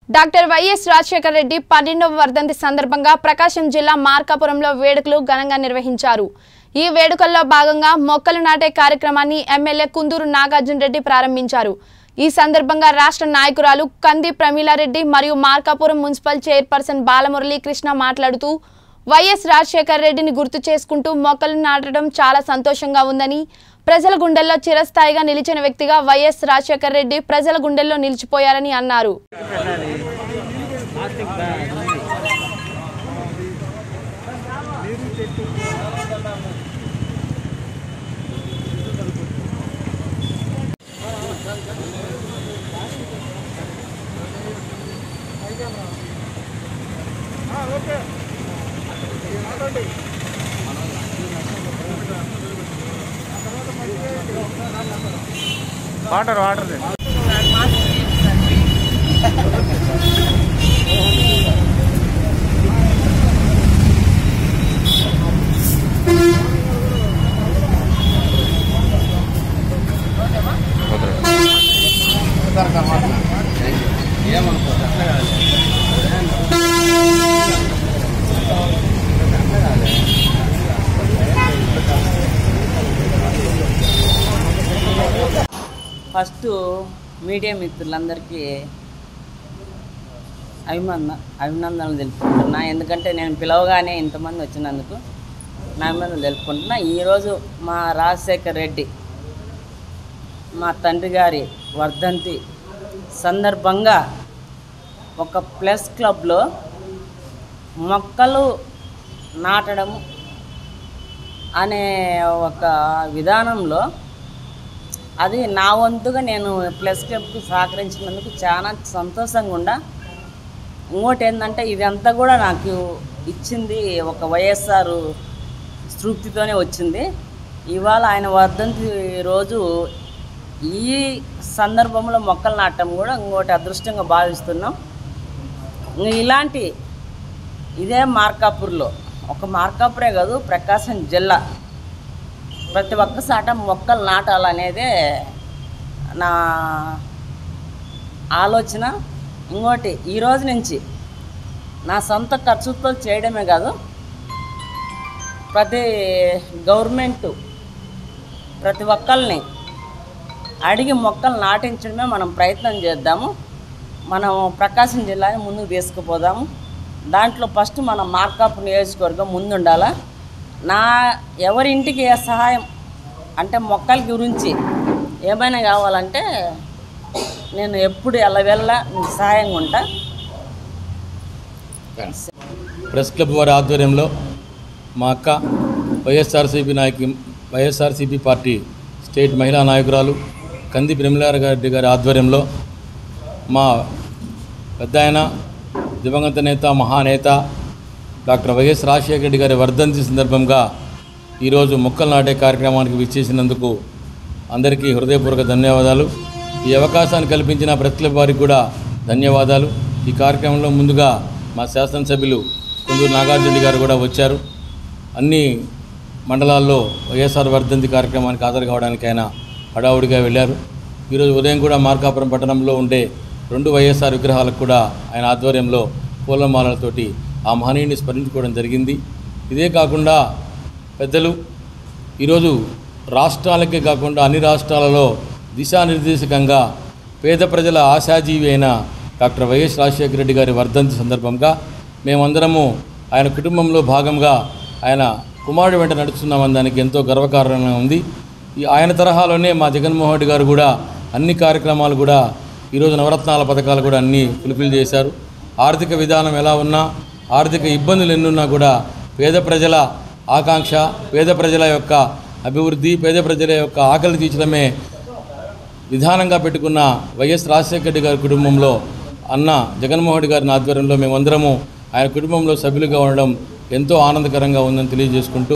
doctor YS Rajasekhara Reddy పన్నెండవ వర్ధంతి సందర్భంగా ప్రకాశం జిల్లా మార్కాపురంలో వేడుకలు ఘనంగా నిర్వహించారు ఈ వేడుకల్లో భాగంగా మొక్కలు నాటే కార్యక్రమాన్ని ఎమ్మెల్యే కుందూరు నాగార్జున రెడ్డి ప్రారంభించారు ఈ సందర్భంగా రాష్ట్ర నాయకురాలు కంది ప్రమీలారెడ్డి మరియు మార్కాపురం మున్సిపల్ చైర్పర్సన్ బాలమురళీ కృష్ణ మాట్లాడుతూ వైఎస్ రాజశేఖర రెడ్డిని గుర్తు చేసుకుంటూ మొక్కలు నాటడం చాలా సంతోషంగా ఉందని ప్రజల గుండెల్లో చిరస్థాయిగా నిలిచిన వ్యక్తిగా వైఎస్ రాజశేఖర రెడ్డి ప్రజల గుండెల్లో నిలిచిపోయారని అన్నారు వాటర్ వాటర్ ఫస్ట్ మీడియా మిత్రులందరికీ అభినంద అభినందనలు తెలుపుకుంటున్నా ఎందుకంటే నేను పిలవగానే ఇంతమంది వచ్చినందుకు నా అభినందనలు తెలుపుకుంటున్నా ఈరోజు మా రాజశేఖర్ రెడ్డి మా తండ్రి గారి వర్ధంతి సందర్భంగా ఒక ప్లస్ క్లబ్లో మొక్కలు నాటడం అనే ఒక విధానంలో అది నా వంతుగా నేను ప్లస్ క్లబ్కి సహకరించినందుకు చాలా సంతోషంగా ఉండా ఇంకోటి ఏంటంటే ఇదంతా కూడా నాకు ఇచ్చింది ఒక వైఎస్ఆర్ స్ఫూర్తితోనే వచ్చింది ఇవాళ ఆయన వర్ధంతి రోజు ఈ సందర్భంలో మొక్కలు నాటడం కూడా ఇంకోటి అదృష్టంగా భావిస్తున్నాం ఇంక ఇలాంటి ఇదే మార్కాపూర్లో ఒక మార్కాపురే కాదు ప్రకాశం జిల్లా ప్రతి ఒక్క సాట మొక్కలు నాటాలనేదే నా ఆలోచన ఇంకోటి ఈ రోజు నుంచి నా సొంత ఖర్చుతో చేయడమే కాదు ప్రతి గవర్నమెంట్ ప్రతి ఒక్కరిని అడిగి మొక్కలు నాటించడమే మనం ప్రయత్నం చేద్దాము మనం ప్రకాశం జిల్లాని ముందుకు తీసుకుపోదాము దాంట్లో ఫస్ట్ మన మార్కాపు నియోజకవర్గం ముందుండాలా నా ఎవరింటికి ఏ సహాయం అంటే మొక్కల గురించి ఏమైనా కావాలంటే నేను ఎప్పుడు ఎల్లవెల్ల మీకు సహాయంగా ఉంటా ప్రెస్ క్లబ్ వారి ఆధ్వర్యంలో మా అక్క వైఎస్ఆర్సీపీ నాయకి వైఎస్ఆర్సీపీ పార్టీ స్టేట్ మహిళా నాయకురాలు కంది రెడ్డి గారి ఆధ్వర్యంలో మా పెద్ద ఆయన దివంగత నేత మహానేత డాక్టర్ వైఎస్ రాజశేఖర రెడ్డి గారి వర్ధంతి సందర్భంగా ఈరోజు మొక్కలు నాటే కార్యక్రమానికి విచ్చేసినందుకు అందరికీ హృదయపూర్వక ధన్యవాదాలు ఈ అవకాశాన్ని కల్పించిన ప్రెస్ క్లబ్ వారికి కూడా ధన్యవాదాలు ఈ కార్యక్రమంలో ముందుగా మా శాసనసభ్యులు కుందూరు నాగార్జున గారు కూడా వచ్చారు అన్ని మండలాల్లో వైఎస్ఆర్ వర్ధంతి కార్యక్రమానికి హాజరు కావడానికి ఆయన హడావుడిగా వెళ్ళారు ఈరోజు ఉదయం కూడా మార్కాపురం పట్టణంలో ఉండే రెండు వైఎస్ఆర్ విగ్రహాలకు కూడా ఆయన ఆధ్వర్యంలో పూలమాలలతోటి ఆ మహనీయుని స్మరించుకోవడం జరిగింది ఇదే కాకుండా పెద్దలు ఈరోజు రాష్ట్రాలకే కాకుండా అన్ని రాష్ట్రాలలో దిశానిర్దేశకంగా పేద ప్రజల ఆశాజీవి అయిన డాక్టర్ వైఎస్ రాజశేఖర రెడ్డి గారి వర్ధంతి సందర్భంగా మేమందరము ఆయన కుటుంబంలో భాగంగా ఆయన కుమారుడు వెంట నడుస్తున్నామని దానికి ఎంతో గర్వకారణంగా ఉంది ఈ ఆయన తరహాలోనే మా జగన్మోహన్ రెడ్డి గారు కూడా అన్ని కార్యక్రమాలు కూడా ఈరోజు నవరత్నాల పథకాలు కూడా అన్నీ ఫుల్ఫిల్ చేశారు ఆర్థిక విధానం ఎలా ఉన్నా ఆర్థిక ఇబ్బందులు ఎన్నున్నా కూడా పేద ప్రజల ఆకాంక్ష పేద ప్రజల యొక్క అభివృద్ధి పేద ప్రజల యొక్క ఆకలి తీర్చడమే విధానంగా పెట్టుకున్న వైఎస్ రాజశేఖర రెడ్డి గారి కుటుంబంలో అన్న జగన్మోహన్ రెడ్డి గారిని ఆధ్వర్యంలో మేమందరము ఆయన కుటుంబంలో సభ్యులుగా ఉండడం ఎంతో ఆనందకరంగా ఉందని తెలియజేసుకుంటూ